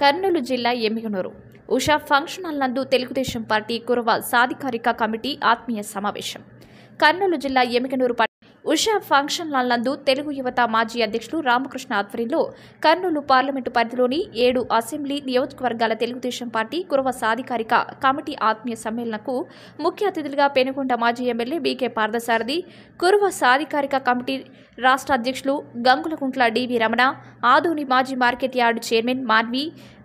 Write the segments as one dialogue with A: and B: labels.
A: కర్నూలు జిల్లా Emmiganur Usha function hall నందు Telugu Desam party Kurava సాధికారిక కమిటీ ఆత్మీయ సమావేశం కర్నూలు జిల్లా ఎమ్మిగనూరు పట్- ఉషా ఫంక్షన్ హాల్ నందు తెలుగు యువత మాజీ అధ్యక్షులు రామకృష్ణ ఆధ్వర్యంలో కర్నూలు పార్లమెంటు పరిధిలోని ఏడు అసెంబ్లీ నియోజకవర్గాల తెలుగుదేశం పార్టీ కురవ సాధికారిక కమిటీ ఆత్మీయ సమ్మేళనకు ముఖ్య అతిథులుగా పెనుకొండ మాజీ ఎమ్మెల్యే బీకే పార్థసారథి కురవ సాధికారిక కమిటీ రాష్ట్ర అధ్యక్షులు గంగులకుంట్ల డివి రమణ ఆదోని మాజీ market yard chairman Manvi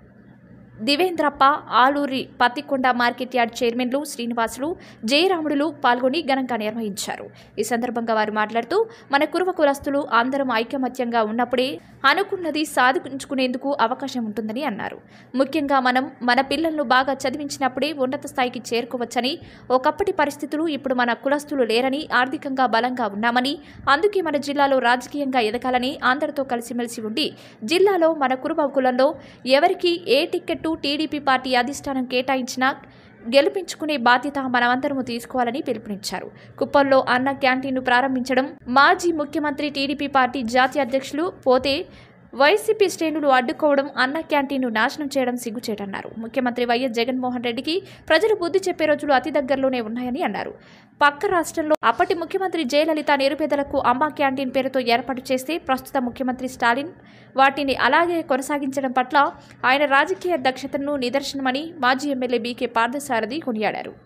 A: Devendrappa Aluri Pattikonda market yard చైర్మన్లు శ్రీనివాసులు జయరాముడులు పాల్గొని ఘనంగా నిర్వహించారు ఈ సందర్భంగా వారు మాట్లాడుతూ మన కురువ కులస్తులు అందరం ఐకమత్యంగా ఉన్నప్పుడే అనుకున్నది సాధించుకునేందుకు అవకాశం ఉంటుందని అన్నారు ముఖ్యంగా మనం మన పిల్లలను బాగా చదివించినప్పుడే ఉన్నత స్థాయికి చేరుకోవచ్చని ఒకప్పటి పరిస్థితులు ఇప్పుడు మన కులస్తులు లేరని ఆర్థికంగా బలంగా ఉన్నామని అందుకే మన జిల్లాలో రాజకీయంగా ఎదగాలని అందరితో కలిసిమెలిసి ఉండి జిల్లాలో మన కురుబ కులంలో ఎవరికి ఏ టికెట్టు టీడీపీ పార్టీ అధిష్టానం కేటాయించినా గెలిపించుకునే బాధ్యత మనమందరము తీసుకోవాలని పిలుపునిచ్చారు కుప్పంలో అన్న క్యాంటీన్ను ప్రారంభించడం మాజీ ముఖ్యమంత్రి టీడీపీ పార్టీ జాతీయ అధ్యక్షులు పోతే వైసీపీ శ్రేణులు అడ్డుకోవడం అన్న క్యాంటీన్ను నాశనం చేయడం సిగ్గుచేటన్నారు ముఖ్యమంత్రి వైఎస్ జగన్మోహన్ రెడ్డికి ప్రజలు బుద్ధి చెప్పే రోజులు అతి దగ్గరలోనే ఉన్నాయని అన్నారు పక్క రాష్ట్రంలో అప్పటి ముఖ్యమంత్రి జయలలిత నిరుపేదలకు అమ్మ క్యాంటీన్ పేరుతో ఏర్పాటు చేస్తే ప్రస్తుత ముఖ్యమంత్రి స్టాలిన్ వాటిని అలాగే కొనసాగించడం పట్ల ఆయన రాజకీయ దక్షతను నిదర్శనమని మాజీ ఎమ్మెల్యే బీకే పార్థసారథి కొనియాడారు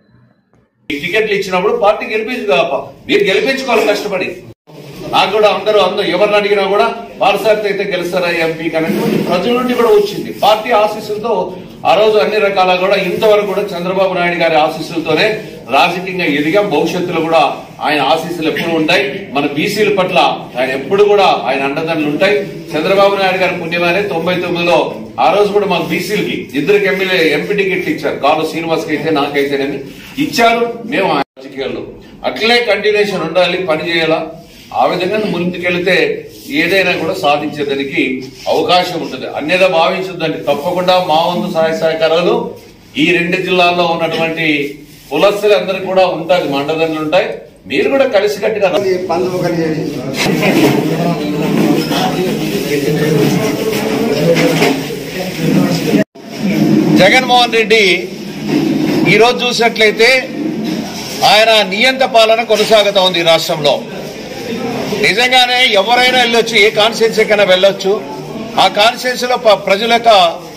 B: ఈ టికెట్లు ఇచ్చినప్పుడు పార్టీ గెలిపించు మీరు గెలిపించుకోవాలి కష్టపడి నాకు కూడా అందరూ అందరూ ఎవరిని అడిగినా కూడా పారసార్తి అయితే గెలుస్తారా ఎంపీ అనేటువంటి ప్రజల నుండి కూడా వచ్చింది పార్టీ ఆశీస్సులతో ఆ రోజు అన్ని రకాల కూడా ఇంతవరకు కూడా చంద్రబాబు నాయుడు గారి ఆశీస్సులతోనే రాజకీయంగా ఎదిగాం భవిష్యత్తులో కూడా ఆయన ఆశీస్సులు ఎప్పుడు ఉంటాయి మన బీసీల పట్ల ఆయన ఎప్పుడు కూడా ఆయన అండదండలు ఉంటాయి చంద్రబాబు నాయుడు గారి పుణ్యమానే తొంభై తొమ్మిదిలో ఆ రోజు కూడా మాకు బీసీలకి ఇద్దరికి ఎమ్మెల్యే ఎంపీ టికెట్లు ఇచ్చారు కాలు శ్రీనివాస్కి అయితే నాకైతేనని ఇచ్చారు మేము ఆ రాజకీయాల్లో అట్లే కంటిన్యూషన్ ఉండాలి పని చేయాలా ఆ విధంగా ముందుకెళ్తే ఏదైనా కూడా సాధించేదానికి అవకాశం ఉంటుంది అన్యదా భావించొద్దండి తప్పకుండా మా వంతు సహాయ సహకారాలు ఈ రెండు జిల్లాల్లో ఉన్నటువంటి కులస్తులందరూ కూడా ఉంటుంది మండదండలు ఉంటాయి మీరు కూడా కలిసికట్టుగా రండి.
C: పందులు కలిగేది
B: జగన్మోహన్ రెడ్డి ఈ రోజు చూసినట్లయితే ఆయన నియంత పాలన కొనసాగుతా ఉంది ఈ రాష్ట్రంలో నిజంగానే ఎవరైనా వెళ్ళొచ్చు ఏ కాన్స్టిట్యున్సీకైనా వెళ్ళొచ్చు ఆ కాన్స్టిట్యున్సీలో ప- ప్రజల యొక్క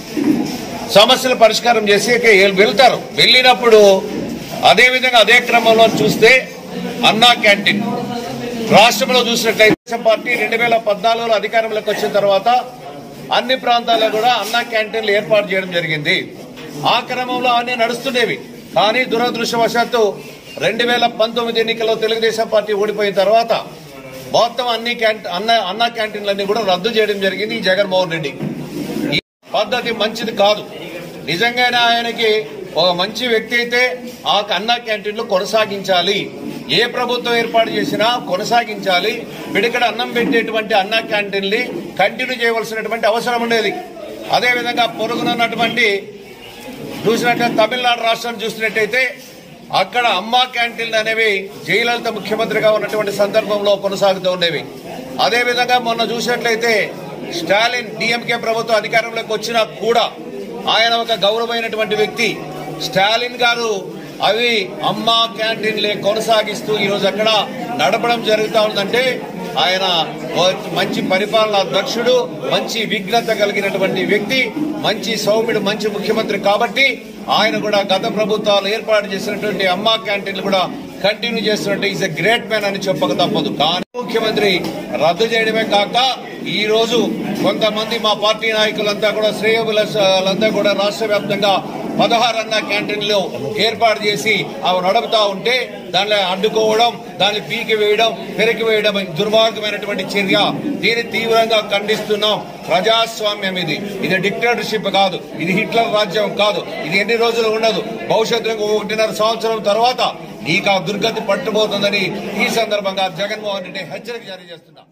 B: సమస్యల పరిష్కారం చేసి ఇక వీళ్ళు వెళ్తారు వెళ్ళినప్పుడు అదే విధంగా అదే క్రమంలో చూస్తే అన్నా క్యాంటీన్ రాష్ట్రంలో చూసినట్లయితే తెలుగుదేశం పార్టీ రెండు వేల పద్నాలుగులో అధికారంలోకి వచ్చిన తర్వాత అన్ని ప్రాంతాల్లో కూడా అన్నా క్యాంటీన్లు ఏర్పాటు చేయడం జరిగింది ఆ క్రమంలో అన్ని నడుస్తుండేవి కానీ దురదృష్టవశాత్తు రెండు వేల పంతొమ్మిది ఎన్నికల్లో తెలుగుదేశం పార్టీ ఓడిపోయిన తర్వాత మొత్తం అన్ని క్యాంటీ అన్న అన్నా క్యాంటీన్లన్నీ కూడా రద్దు చేయడం జరిగింది ఈ జగన్మోహన్ రెడ్డి ఈ పద్ధతి మంచిది కాదు నిజంగానే ఆయనకి ఒక మంచి వ్యక్తి అయితే ఆ అన్నా క్యాంటీన్లు కొనసాగించాలి ఏ ప్రభుత్వం ఏర్పాటు చేసినా కొనసాగించాలి పిడికడ అన్నం పెట్టేటువంటి అన్నా క్యాంటీన్ని కంటిన్యూ చేయవలసినటువంటి అవసరం ఉండేది అదేవిధంగా పొరుగునున్నటువంటి చూసినట్లయితే తమిళనాడు రాష్ట్రం చూసినట్టయితే అక్కడ అమ్మా క్యాంటీన్లు అనేవి జయలలిత ముఖ్యమంత్రిగా ఉన్నటువంటి సందర్భంలో కొనసాగుతూ ఉండేవి అదేవిధంగా మొన్న చూసినట్లయితే స్టాలిన్ డిఎంకే ప్రభుత్వం అధికారంలోకి వచ్చినా కూడా ఆయన ఒక గౌరవమైనటువంటి వ్యక్తి స్టాలిన్ గారు అవి అమ్మా క్యాంటీన్లే కొనసాగిస్తూ ఈరోజు అక్కడ నడపడం జరుగుతూ ఉందంటే ఆయన ఓ మంచి పరిపాలనా దక్షుడు మంచి విఘ్నత కలిగినటువంటి వ్యక్తి మంచి సౌమ్యుడు మంచి ముఖ్యమంత్రి కాబట్టి ఆయన కూడా గత ప్రభుత్వాలు ఏర్పాటు చేసినటువంటి అమ్మా క్యాంటీన్లు కూడా కంటిన్యూ చేస్తున్నట్టు ఈజ్ ఎ గ్రేట్ మ్యాన్ అని చెప్పక తప్పదు కానీ ముఖ్యమంత్రి రద్దు చేయడమే కాక ఈ రోజు కొంతమంది మా పార్టీ నాయకులంతా కూడా శ్రేయోభిలాషులంతా కూడా రాష్ట్ర వ్యాప్తంగా పదహారు అన్న క్యాంటీన్లు ఏర్పాటు చేసి అవి నడుపుతా ఉంటే దానిలో అడ్డుకోవడం దాన్ని పీకి వేయడం పెరికి వేయడం దుర్మార్గమైనటువంటి చర్య దీన్ని తీవ్రంగా ఖండిస్తున్నాం ప్రజాస్వామ్యం ఇది ఇది డిక్టేటర్షిప్ కాదు ఇది హిట్లర్ రాజ్యం కాదు ఇది ఎన్ని రోజులు ఉండదు భవిష్యత్తులో ఒకటిన్నర సంవత్సరం తర్వాత నీకు ఆ దుర్గతి పట్టుబోతుందని ఈ సందర్భంగా జగన్మోహన్ రెడ్డి హెచ్చరిక జారీ చేస్తున్నా